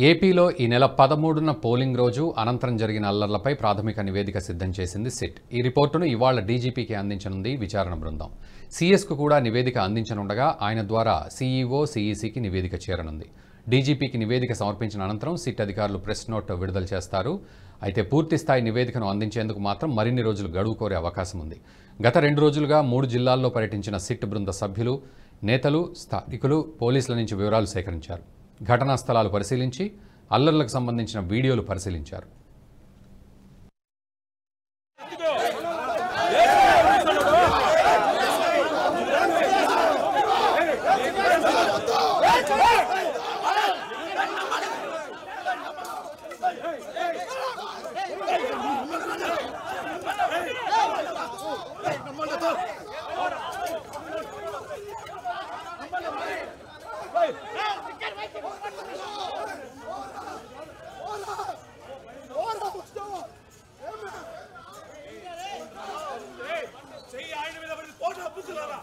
ఏపీలో ఈ నెల పదమూడున పోలింగ్ రోజు అనంతరం జరిగిన అల్లర్లపై ప్రాథమిక నివేదిక సిద్ధం చేసింది సిట్ ఈ రిపోర్టును ఇవాళ డీజీపీకి అందించనుంది విచారణ బృందం సీఎస్కు కూడా నివేదిక అందించనుండగా ఆయన ద్వారా సీఈఓ సీఈసీకి నివేదిక చేరనుంది డీజీపీకి నివేదిక సమర్పించిన అనంతరం సిట్ అధికారులు ప్రెస్ నోట్ విడుదల చేస్తారు అయితే పూర్తి స్థాయి నివేదికను అందించేందుకు మాత్రం మరిన్ని రోజులు గడువు కోరే అవకాశం ఉంది గత రెండు రోజులుగా మూడు జిల్లాల్లో పర్యటించిన సిట్ బృంద సభ్యులు నేతలు స్థానికులు పోలీసుల నుంచి వివరాలు సేకరించారు ఘటనా స్థలాలు పరిశీలించి అల్లర్లకు సంబంధించిన వీడియోలు పరిశీలించారు చెయ్యి ఆయన మీద పడింది పోటా పుచ్చులారా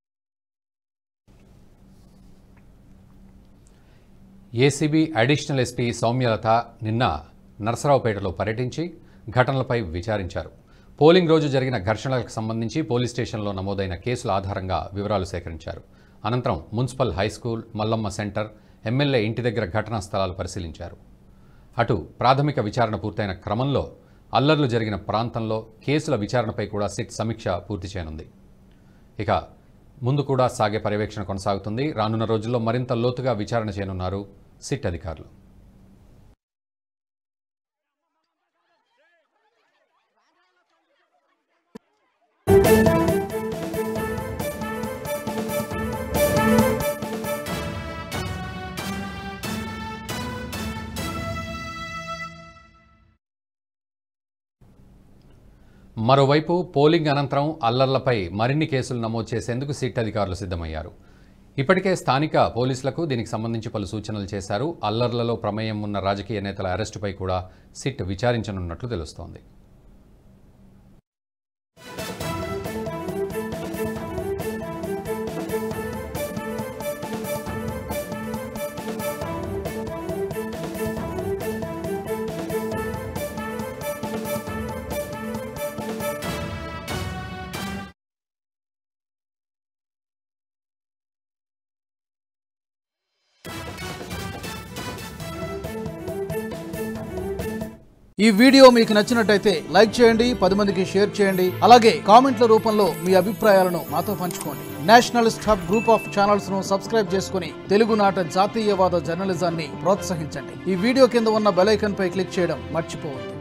ఏసీబీ అడిషనల్ ఎస్పీ సౌమ్యలత నిన్న నరసరావుపేటలో పర్యటించి ఘటనలపై విచారించారు పోలింగ్ రోజు జరిగిన ఘర్షణలకు సంబంధించి పోలీస్ స్టేషన్లో నమోదైన కేసుల ఆధారంగా వివరాలు సేకరించారు అనంతరం municipal high school Mallamma centre MLA ఇంటి దగ్గర ఘటనా స్థలాలు పరిశీలించారు అటు ప్రాథమిక విచారణ పూర్తయిన క్రమంలో అల్లర్లు జరిగిన ప్రాంతంలో కేసుల విచారణపై కూడా సిట్ సమీక్ష పూర్తి చేయనుంది ఇక ముందు కూడా సాగే పర్యవేక్షణ కొనసాగుతుంది రానున్న రోజుల్లో మరింత లోతుగా విచారణ చేయనున్నారు సిట్ అధికారులు మరోవైపు పోలింగ్ అనంతరం అల్లర్లపై మరిన్ని కేసులు నమోదు చేసేందుకు సిట్ అధికారులు సిద్ధమయ్యారు ఇప్పటికే స్థానిక పోలీసులకు దీనికి సంబంధించి పలు సూచనలు చేశారు అల్లర్లలో ప్రమేయం ఉన్న రాజకీయ నేతల అరెస్టుపై కూడా సిట్ విచారించనున్నట్లు తెలుస్తోంది ఈ వీడియో మీకు నచ్చినట్టయితే లైక్ చేయండి పది మందికి షేర్ చేయండి అలాగే కామెంట్ల రూపంలో మీ అభిప్రాయాలను మాతో పంచుకోండి nationalist hub group of channels ను సబ్స్క్రైబ్ చేసుకుని తెలుగునాట జాతీయవాద జర్నలిజాన్ని ప్రోత్సహించండి ఈ వీడియో కింద ఉన్న బెల్ ఐకాన్ పై క్లిక్ చేయడం మర్చిపోవద్దు